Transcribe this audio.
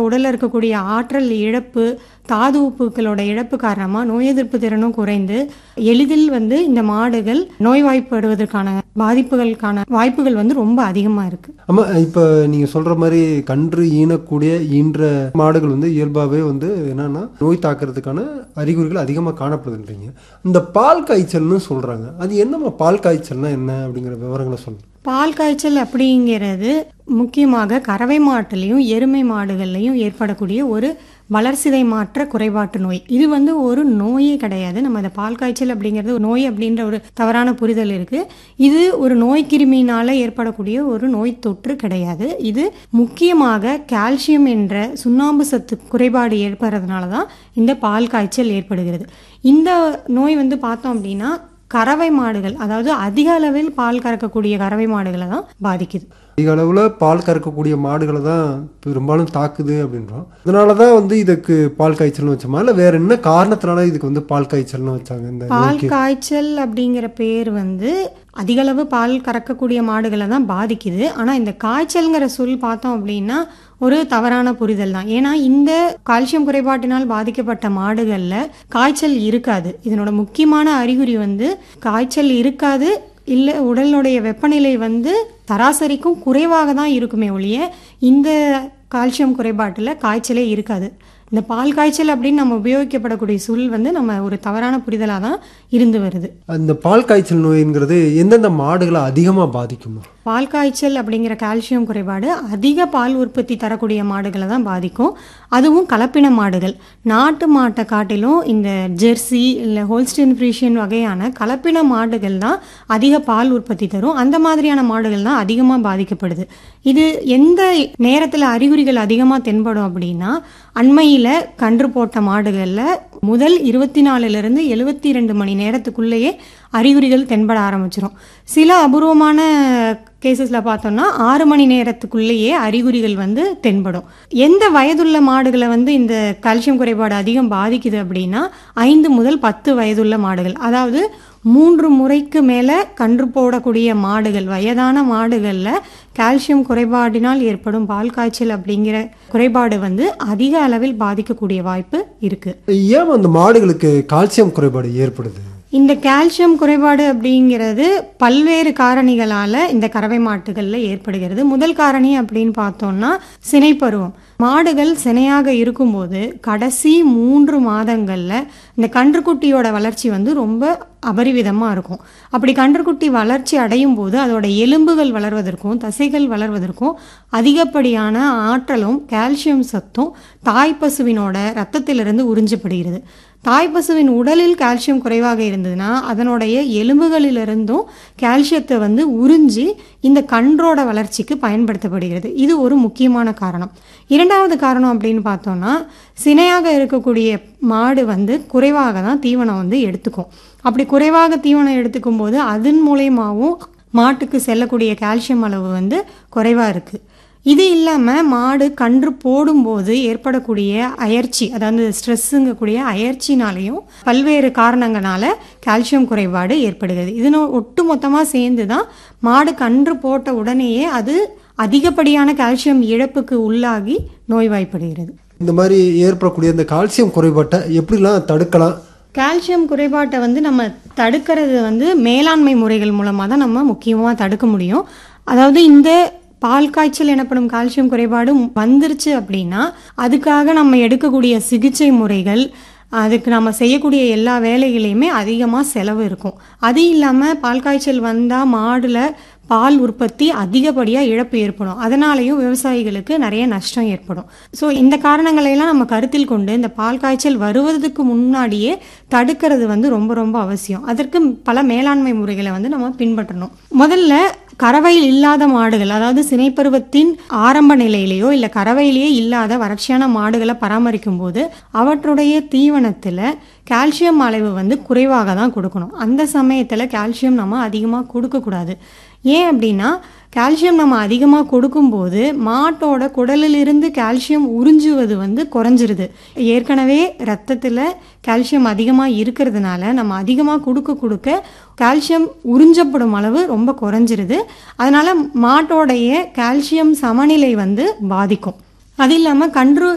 உடலில் இருக்கக்கூடிய ஆற்றல் இழப்பு தாது உப்புகளோட இழப்பு காரணமாக நோய் எதிர்ப்பு திறனும் குறைந்து எளிதில் வந்து இந்த மாடுகள் நோய்வாய்ப்படுவதற்கான பாதிப்புகளுக்கான வாய்ப்புகள் வந்து ரொம்ப அதிகமாக இருக்குது ஆமா இப்போ நீங்க சொல்ற மாதிரி கன்று ஈனக்கூடிய ஈன்ற மாடுகள் வந்து இயல்பாகவே வந்து என்னன்னா நோய் தாக்குறதுக்கான அறிகுறிகள் அதிகமாக காணப்படுதுன்றீங்க இந்த பால் காய்ச்சல்னு சொல்றாங்க அது என்னம்மா பால் காய்ச்சல்னா என்ன அப்படிங்கிற விவரங்களை சொல்லுங்க பால் காய்ச்சல் அப்படிங்கிறது முக்கியமாக கறவை மாட்டுலேயும் எருமை மாடுகள்லையும் ஏற்படக்கூடிய ஒரு வளர்சிதை மாற்ற குறைபாட்டு நோய் இது வந்து ஒரு நோயே கிடையாது நம்ம இந்த பால் காய்ச்சல் அப்படிங்கிறது ஒரு நோய் அப்படின்ற ஒரு தவறான புரிதல் இருக்கு இது ஒரு நோய் கிருமியினால ஏற்படக்கூடிய ஒரு நோய் தொற்று கிடையாது இது முக்கியமாக கால்சியம் என்ற சுண்ணாம்பு சத்து குறைபாடு ஏற்படுறதுனால தான் இந்த பால் காய்ச்சல் ஏற்படுகிறது இந்த நோய் வந்து பார்த்தோம் அப்படின்னா கறவை மாடுகள் அதாவது அதிக அளவில் பால் கறக்கக்கூடிய கறவை மாடுகளை தான் பாதிக்குது அதிக அளவில் பால் கறக்கக்கூடிய மாடுகளை தான் பெரும்பாலும் தாக்குது அப்படின்றோம் அதனால தான் வந்து இதுக்கு பால் காய்ச்சல்னு வச்சோமா இல்லை வேற என்ன காரணத்தினால இதுக்கு வந்து பால் காய்ச்சல்னு வச்சாங்க இந்த பால் நோய்க்கு காய்ச்சல் அப்படிங்கிற பேர் வந்து அதிக அளவு பால் கறக்கக்கூடிய மாடுகளை தான் பாதிக்குது ஆனால் இந்த காய்ச்சல்ங்கிற சொல் பார்த்தோம் அப்படின்னா ஒரு தவறான புரிதல் தான் ஏன்னா இந்த கால்சியம் குறைபாட்டினால் பாதிக்கப்பட்ட மாடுகளில் காய்ச்சல் இருக்காது இதனோட முக்கியமான அறிகுறி வந்து காய்ச்சல் இருக்காது இல்லை உடலினுடைய வெப்பநிலை வந்து சராசரிக்கும் குறைவாக தான் இருக்குமே ஒழிய இந்த கால்சியம் குறைபாட்டில் காய்ச்சலே இருக்காது இந்த பால் காய்ச்சல் அப்படின்னு நம்ம உபயோகிக்கப்படக்கூடிய சொல் வந்து நம்ம ஒரு தவறான புரிதலாக தான் இருந்து வருது அந்த பால் காய்ச்சல் நோய்ங்கிறது எந்தெந்த மாடுகளை அதிகமாக பாதிக்குமா பால் காய்ச்சல் அப்படிங்கிற கால்சியம் குறைபாடு அதிக பால் உற்பத்தி தரக்கூடிய மாடுகளை தான் பாதிக்கும் அதுவும் கலப்பின மாடுகள் நாட்டு மாட்டை காட்டிலும் இந்த ஜெர்சி இல்லை ஹோல்ஸ்டின் ஃப்ரீஷியன் வகையான கலப்பின மாடுகள் தான் அதிக பால் உற்பத்தி தரும் அந்த மாதிரியான மாடுகள் தான் அதிகமாக பாதிக்கப்படுது இது எந்த நேரத்தில் அறிகுறிகள் அதிகமாக தென்படும் அப்படின்னா அண்மையில் கன்று போட்ட மாடுகளில் முதல் இருபத்தி நாலுலேருந்து எழுபத்தி ரெண்டு மணி நேரத்துக்குள்ளேயே அறிகுறிகள் தென்பட ஆரம்பிச்சிரும் சில அபூர்வமான கேசஸில் பார்த்தோம்னா ஆறு மணி நேரத்துக்குள்ளேயே அறிகுறிகள் வந்து தென்படும் எந்த வயதுள்ள மாடுகளை வந்து இந்த கால்சியம் குறைபாடு அதிகம் பாதிக்குது அப்படின்னா ஐந்து முதல் பத்து வயதுள்ள மாடுகள் அதாவது மூன்று முறைக்கு மேலே கன்று போடக்கூடிய மாடுகள் வயதான மாடுகளில் கால்சியம் குறைபாடினால் ஏற்படும் பால் காய்ச்சல் அப்படிங்கிற குறைபாடு வந்து அதிக அளவில் பாதிக்கக்கூடிய வாய்ப்பு இருக்குது ஏன் அந்த மாடுகளுக்கு கால்சியம் குறைபாடு ஏற்படுது இந்த கால்சியம் குறைபாடு அப்படிங்கிறது பல்வேறு காரணிகளால் இந்த கறவை மாட்டுகளில் ஏற்படுகிறது முதல் காரணி அப்படின்னு பார்த்தோம்னா சினைப்பருவம் மாடுகள் சினையாக இருக்கும்போது கடைசி மூன்று மாதங்களில் இந்த கன்றுக்குட்டியோட வளர்ச்சி வந்து ரொம்ப அபரிவிதமாக இருக்கும் அப்படி கன்றுக்குட்டி வளர்ச்சி அடையும் போது அதோட எலும்புகள் வளர்வதற்கும் தசைகள் வளர்வதற்கும் அதிகப்படியான ஆற்றலும் கால்சியம் சத்தும் தாய்ப்பசுவினோட ரத்தத்திலிருந்து உறிஞ்சப்படுகிறது தாய்ப்பசுவின் உடலில் கால்சியம் குறைவாக இருந்ததுன்னா அதனுடைய எலும்புகளிலிருந்தும் கால்சியத்தை வந்து உறிஞ்சி இந்த கன்றோட வளர்ச்சிக்கு பயன்படுத்தப்படுகிறது இது ஒரு முக்கியமான காரணம் இரண்டாவது காரணம் அப்படின்னு பார்த்தோம்னா சினையாக இருக்கக்கூடிய மாடு வந்து குறைவாக தான் தீவனம் வந்து எடுத்துக்கும் அப்படி குறைவாக தீவனம் எடுத்துக்கும் போது அதன் மூலயமாவும் மாட்டுக்கு செல்லக்கூடிய கால்சியம் அளவு வந்து குறைவாக இருக்குது இது இல்லாமல் மாடு கன்று போடும்போது ஏற்படக்கூடிய அயற்சி அதாவது ஸ்ட்ரெஸ்ஸுங்கக்கூடிய அயற்சினாலையும் பல்வேறு காரணங்களால கால்சியம் குறைபாடு ஏற்படுகிறது இது ஒட்டு மொத்தமாக சேர்ந்து தான் மாடு கன்று போட்ட உடனேயே அது அதிகப்படியான கால்சியம் இழப்புக்கு உள்ளாகி நோய்வாய்ப்படுகிறது இந்த மாதிரி ஏற்படக்கூடிய இந்த கால்சியம் குறைபாட்டை எப்படிலாம் தடுக்கலாம் கால்சியம் குறைபாட்டை வந்து நம்ம தடுக்கிறது வந்து மேலாண்மை முறைகள் மூலமாக தான் நம்ம முக்கியமாக தடுக்க முடியும் அதாவது இந்த பால் காய்ச்சல் எனப்படும் கால்சியம் குறைபாடு வந்துருச்சு அப்படின்னா அதுக்காக நம்ம எடுக்கக்கூடிய சிகிச்சை முறைகள் அதுக்கு நம்ம செய்யக்கூடிய எல்லா வேலைகளையுமே அதிகமாக செலவு இருக்கும் அது இல்லாமல் பால் காய்ச்சல் வந்தால் மாடில் பால் உற்பத்தி அதிகப்படியாக இழப்பு ஏற்படும் அதனாலையும் விவசாயிகளுக்கு நிறைய நஷ்டம் ஏற்படும் ஸோ இந்த காரணங்களையெல்லாம் நம்ம கருத்தில் கொண்டு இந்த பால் காய்ச்சல் வருவதற்கு முன்னாடியே தடுக்கிறது வந்து ரொம்ப ரொம்ப அவசியம் அதற்கு பல மேலாண்மை முறைகளை வந்து நம்ம பின்பற்றணும் முதல்ல கறவையில் இல்லாத மாடுகள் அதாவது சினைப்பருவத்தின் ஆரம்ப நிலையிலேயோ இல்லை கறவையிலேயே இல்லாத வறட்சியான மாடுகளை பராமரிக்கும் போது அவற்றுடைய தீவனத்தில் கால்சியம் அளவு வந்து குறைவாக தான் கொடுக்கணும் அந்த சமயத்தில் கால்சியம் நம்ம அதிகமாக கொடுக்கக்கூடாது ஏன் அப்படின்னா கால்சியம் நம்ம அதிகமாக கொடுக்கும்போது மாட்டோட குடலிலிருந்து கால்சியம் உறிஞ்சுவது வந்து குறைஞ்சிருது ஏற்கனவே ரத்தத்தில் கால்சியம் அதிகமாக இருக்கிறதுனால நம்ம அதிகமாக கொடுக்க கொடுக்க கால்சியம் உறிஞ்சப்படும் அளவு ரொம்ப குறைஞ்சிருது அதனால மாட்டோடைய கால்சியம் சமநிலை வந்து பாதிக்கும் அது இல்லாமல் கன்று